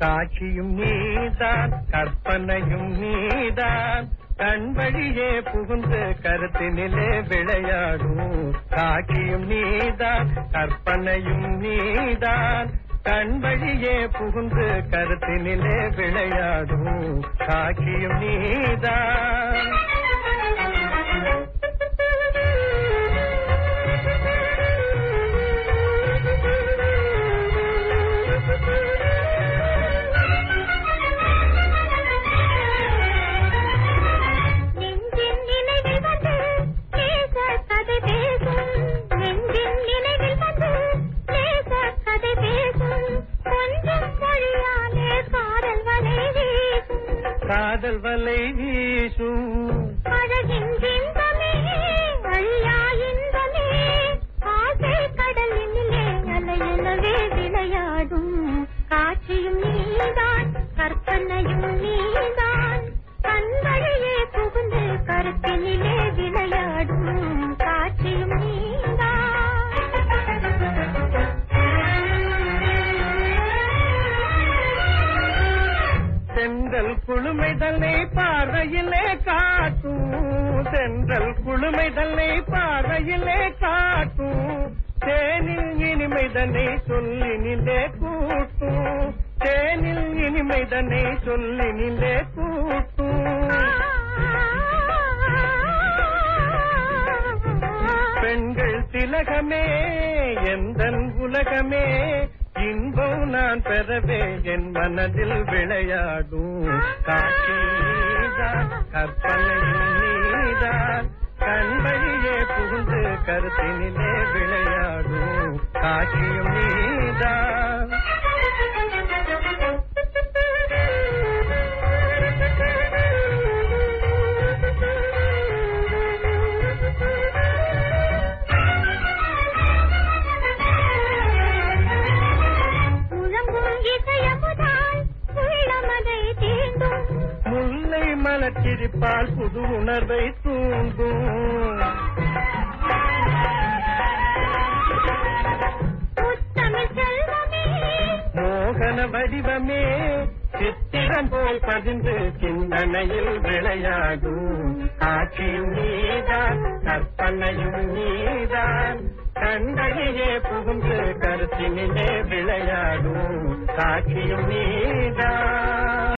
காட்சியும் நீதான் கற்பனையும் நீதான் கண் வழியே புகுந்து கருத்தினிலே விளையாடும் காட்சியும் நீதான் கற்பனையும் நீதான் கண் வழியே புகுந்து கருத்தினிலே விளையாடும் காட்சியும் நீதான் நெஞ்சின் நினைவில் வந்து நேச கதை பேசும் நெஞ்சின் நினைவில் வந்து நேச கதை பேசும் கொஞ்சம் மொழியாலே காதல் வலை வீசும் காதல் வலை வீசும் அழகின் இன்பமே அழியா இன்பமே ஆசை கடலினிலே அலையெனவே விளையாடும் காட்சியும் நீதான் கற்பனையும் நீதான் கண்வழியே புகுந்து கருத்தினிலே விளையாடும் காட்சியும் நீதான் சென்றல் குளுமைதல்லை பார்வையிலே காட்டும் சென்றல் குளுமைதல்லை பார்வையிலே காட்டும் தேனில் இனிமைதனை சொல்லினிலே கூட்டும் தேனில் இனிமைதனை சொல்லினிலே கூட்டும் பெண்கள் திலகமே எந்தன் உலகமே இன்பம் நான் பெறவே என் மனதில் விளையாடும் காட்சி நீதான் கற்பனையும் நீதான் கண்வழியே புகுந்து கருத்தினிலே விளையாடும் காட்சியும் நீதான் முழங்கும் இசையமுதால் உள்ளமதை தீண்டும் முல்லை மலர்ச்சிரிப்பால் புது உணர்வை தூண்டும் முத்தமிழ் செல்வமே மோகன வடிவமே சித்திரம் போல் பதிந்து சிந்தனையில் விளையாடும் காட்சியும் நீதான் கற்பனையும் நீதான் கண்களிலே புகுந்து கருத்தினிலே விளையாடும் காட்சியும் நீதான்